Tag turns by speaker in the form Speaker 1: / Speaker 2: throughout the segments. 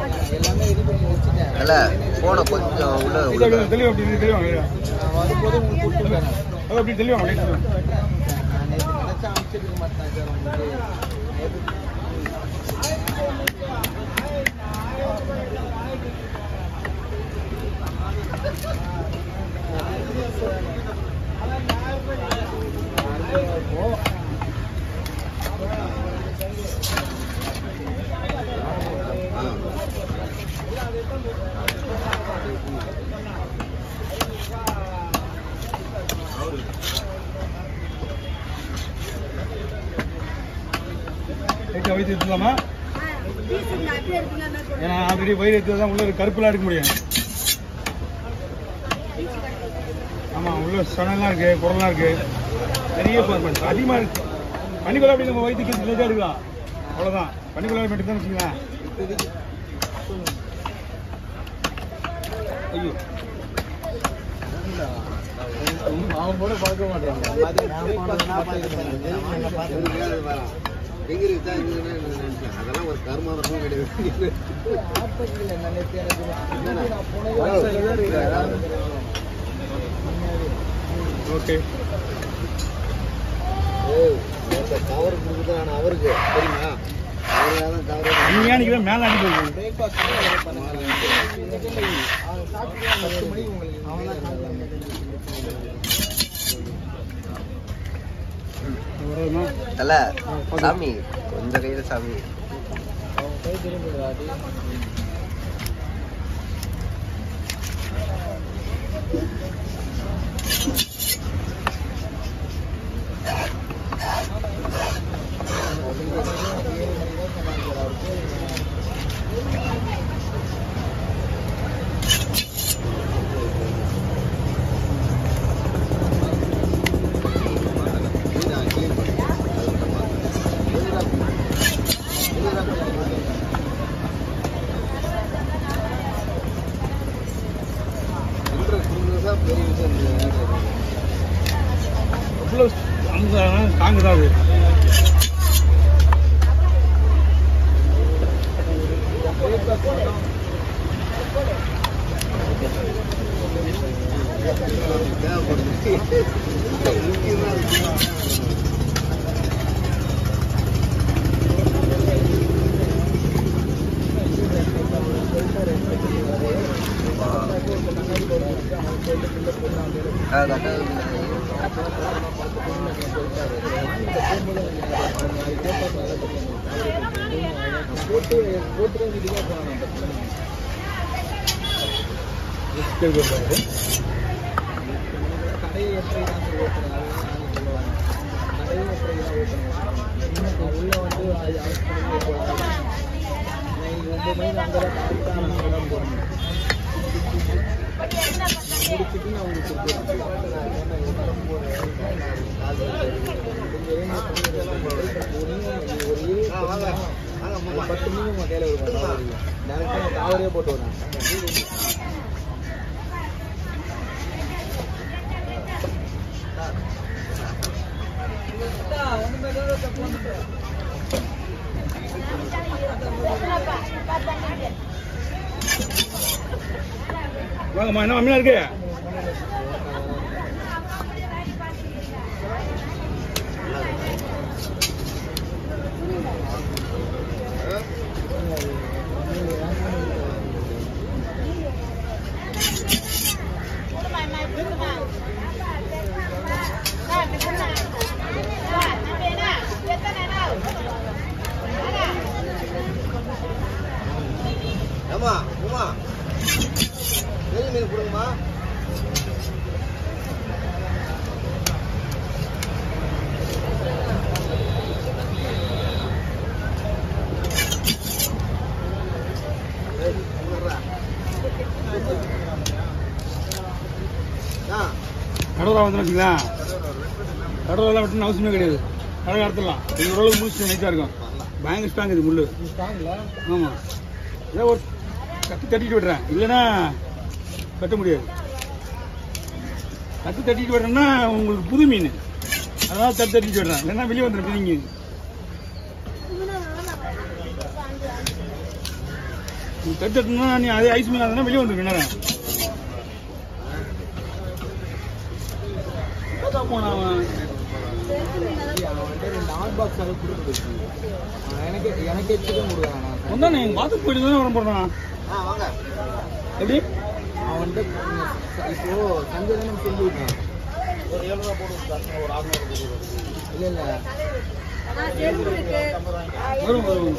Speaker 1: எல்லாமே ரெடி பண்ணி வச்சுட்டேன்
Speaker 2: இல்ல போனை கொஞ்சம் உள்ள
Speaker 3: இது
Speaker 2: உள்ள
Speaker 3: அப்படி தெளிவா அப்படி தெளிவா
Speaker 1: நான் வரும்போது உங்களுக்கு கூப்பிட்டு போறேன்
Speaker 3: அது அப்படி தெளிவா அப்படியே சொல்லுங்க.
Speaker 1: நான் நேற்று நினைச்சா அனுப்பிச்சிருக்க மாட்டேன் சார் உங்களுக்கு நேத்து
Speaker 3: லைட்டா வயிற்று எடுத்துலாமா ஏன்னா ஆல்ரெடி வயிறு எடுத்து தான் உள்ள இருக்க கருப்புலாம் எடுக்க முடியும் ஆமா உள்ள சனம்லாம் இருக்கு குடம்லாம் இருக்கு நிறைய பார்ப்பேன் அதிகமா இருக்கு பனிக்குள்ள அப்படி நம்ம வயிற்றுக்கு லைட்டாக எடுக்கலாம் அவ்வளோதான் பனிக்குள்ள மட்டும் தான் வச்சுக்கலாம் ஐயோ
Speaker 1: அவன் கூட பார்க்க மாட்டேன்
Speaker 2: எங்க இருக்குதா அதெல்லாம் ஒரு கர்மாதமும் கிடையாது
Speaker 1: ஆப்பத்தில் என்ன நேற்று எனக்கு நான் போனது
Speaker 2: ஓ,
Speaker 1: வாசல்ல
Speaker 2: அதாவது-
Speaker 3: ஓகே
Speaker 2: கவர் கொடுக்குதான் அவருக்கு தெரியுமா அவருக்காக தான் கவர்
Speaker 3: நீங்க நீங்க மேலே அடி போகுது
Speaker 1: பிரேக்ஃபாஸ்ட் பண்ணுறேன் சாப்பிட்டு பத்து மணிக்கு உங்களுக்கு அவன்
Speaker 3: வருதுமா
Speaker 2: அல்ல சாமி கொஞ்சம் கையில சாமி
Speaker 1: அவன் கை திரும்பிடுறாடி
Speaker 2: பெரிய விஷயம்
Speaker 3: அவ்வளோ அந்த தாங்குதான் அது
Speaker 1: போட்டு போட்டு வீட்டுக்கே போனான்
Speaker 3: சரி, சரி, சரி.
Speaker 1: கடையை எப்படி தான் சார் ஓட்டுறேன் கடையை எப்படி தான் ஓட்டுறேன் உள்ள வந்து அது அரசு பண்ணி போகிறாங்க நான் ஒன்பது மணிக்கு அங்கே தான் கரெக்டாக நான் அங்கே தான் போகிறேன் முடிச்சுட்டு நான் உங்களுக்கு ஒரு பத்து மணிக்கு உங்கள் கையில் இருக்கும் டேரெக்டாக காவரே போட்டு வரேன்
Speaker 3: வாங்கம்மா என்ன மீனா இருக்கு
Speaker 2: ஏமா உமா பெரிய மீன் கொடுங்கம்மா ஆ
Speaker 3: கடவுளா வந்து வச்சுக்கலாம் கடவுளெல்லாம் வெட்டணும் அவசியமே கிடையாது கடவுள் அறுத்துடலாம் இது ஓரளவுக்கு முடிச்சு நைட்டாக இருக்கும் பயங்கர ஸ்ட்ராங் இது முள்ளு
Speaker 1: ஸ்ட்ராங்கில்
Speaker 3: ஆமாம் ஏதோ ஒரு கத்தி தட்டிட்டு விடுறேன் இல்லைன்னா வெட்ட முடியாது கத்தி தட்டிட்டு விடுறேன்னா உங்களுக்கு புது மீன் அதனால தட்டி தட்டிட்டு விடுறேன் இல்லைன்னா வெளியே வந்துடும் பிரிங்க நீ தட்டுனா நீ அதே ஐஸ் மீன் அதனா வெளியே வந்துருக்கு நேரம் எப்பதான் போனான் அவன்
Speaker 1: அவன் வந்துட்டு ரெண்டு ஹாட் பாக்ஸ் அளவு கொடுத்து எனக்கு எனக்கு எடுத்துக்க முடியாது
Speaker 3: வந்தா நீ பார்த்து போயிட்டு தானே வர போறான்
Speaker 2: ஆ வாங்க
Speaker 3: எப்படி
Speaker 1: அவன் வந்துட்டு இப்போ சஞ்சய் தானே சொல்லிவிட்டான்
Speaker 2: ஒரு ஏழு ரூபா போட்டு விட்டாங்க, ஒரு ஆறுநூறு போட்டு விடுங்க.
Speaker 1: இல்ல இல்ல
Speaker 3: வரும் வரும்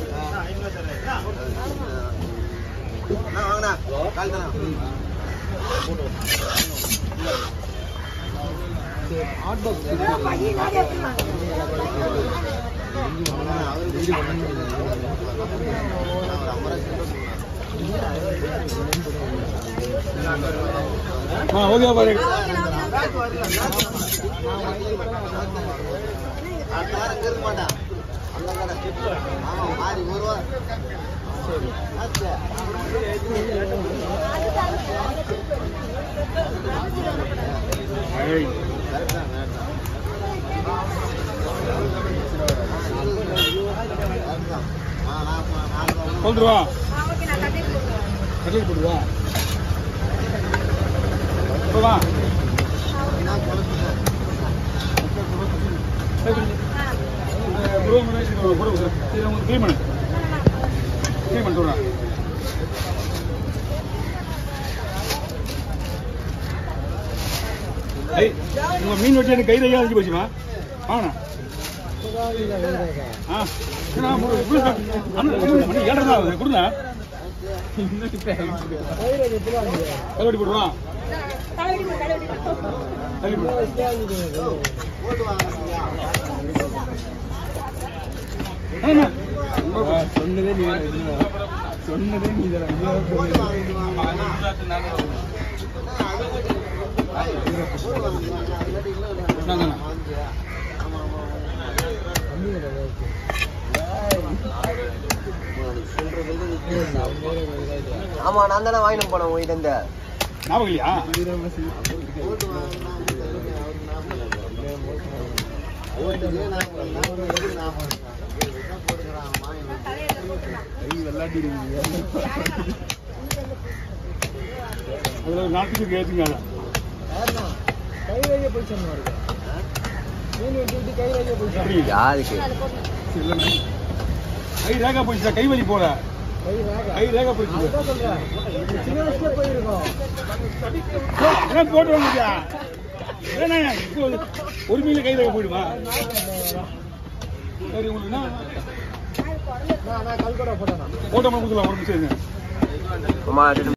Speaker 2: அண்ணா, வாங்கண்ணா. கால் தானே.
Speaker 1: ஹாட் பாக்ஸ்
Speaker 2: அண்ணா, அவருக்கு வீடு பண்ணணும். ஒரு ஐம்பது ரூபா சில்லறை சொன்னாங்க.
Speaker 3: ஆ ஓகே பாரு
Speaker 2: அடுத்த வாரம் இங்க இருக்க மாட்டான். அந்த கடை. ஆமா, மாறி ஒரு ரூபா. ஆச்சு.
Speaker 3: ஏய்,
Speaker 2: correct தான், correct தான். correct தான். ஆ, நான் நான் நாலு ரூபா.
Speaker 3: சொல்லிட்டு வா கட்டில் போடு வா இப்போ வா
Speaker 2: நான் குறைச்சிட்டேன்.
Speaker 3: ப்ரோ பண்ணி ப்ரோ ப்ரோ சரி உங்களுக்கு க்ளீன் பண்ணு க்ளீன் பண்ணிட்டு வரேன் ஐய் உங்க மீன் வெட்டி எனக்கு கை தையா வச்சு போச்சுமா வாங்கண்ணா ஆ என்ன ஒரு புளி சாப்பிட்டு அண்ணா மணி ஏழரை தான் ஆகுது கொடுங்க கருவடி போடுவா தள்ளி போடு
Speaker 2: போட்டு வாங்க
Speaker 3: அண்ணா
Speaker 1: சொன்னதே நீ சொன்னதே நீ
Speaker 2: போட்டு வாங்கிட்டு வாங்க
Speaker 3: நாங்க
Speaker 2: ஆமா நான் தானே வாங்கிட்டு போனேன் உங்ககிட்ட இருந்து
Speaker 3: ஞாபகம் இல்லையா
Speaker 2: போட்டு வாங்கினா ஓட்டுக்கு நான் நான் எதுக்கு நான் போட்டுக்கிறான் வாங்கி
Speaker 3: அதுல ஒரு நாட்டுக்கு கேட்டுங்க அதை
Speaker 1: கை வைக்க போய் சொன்னாரு மீன் வெட்டி விட்டு கை வைக்க போய்
Speaker 3: அப்படி
Speaker 2: யாருக்கு
Speaker 3: இல்லைண்ணா. கை ரேகா போயிடுச்சா கை வலி போல
Speaker 1: கை வேக
Speaker 3: கை ரேகா போயிடுச்சு
Speaker 1: அதுதான் சொல்றேன் இது சின்ன வயசுல போயிருக்கோம்
Speaker 3: என்ன போட்டு வந்துச்சா ஏன்னா இப்போ ஒரு மீன் கை ரேகா போயிடுமா சரி உங்களுக்கு என்ன
Speaker 1: நான் நான் கல்கடை போட்டேன்
Speaker 3: போட்டோ கொடுக்கலாம் ஒரு நிமிஷம் இருங்க.
Speaker 2: அம்மா